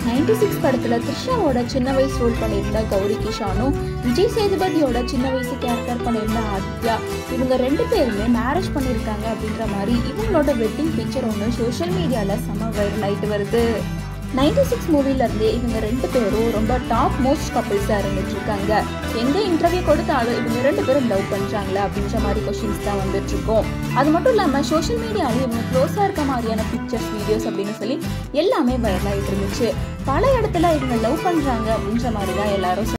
ninety six படத்துல த்ரிஷாவோட சின்ன வயசு ரோல் பண்ணியிருந்த கௌரி கிஷானும் விஜய் சேதுபதியோட சின்ன வயசு கேரக்டர் பண்ணியிருந்த ஆத்யா இவங்க ரெண்டு பேருமே மேரேஜ் பண்ணியிருக்காங்க அப்படின்ற மாதிரி இவங்களோட வெட்டிங் பிக்சர் ஒன்று சோஷியல் மீடியாவில் செம வைரல் ஆயிட்டு வருது நைன்டி சிக்ஸ் மூவிலேருந்தே இவங்க ரெண்டு பேரும் ரொம்ப டாப் மோஸ்ட் கப்பிள்ஸாக இருந்துட்டு இருக்காங்க எங்கே இன்டர்வியூ கொடுத்தாலும் இவங்க ரெண்டு பேரும் லவ் பண்ணுறாங்களா அப்படின்ற மாதிரி கொஷின்ஸ் தான் வந்துட்டு இருக்கோம் அது மட்டும் இல்லாமல் சோஷியல் மீடியாவில் இவங்க க்ளோஸாக இருக்க மாதிரியான பிக்சர்ஸ் வீடியோஸ் அப்படின்னு சொல்லி எல்லாமே வைரல் ஆகிட்டு இருந்துச்சு பல இடத்துல இவங்க லவ் பண்ணுறாங்க அப்படின்ற மாதிரி தான் எல்லாரும்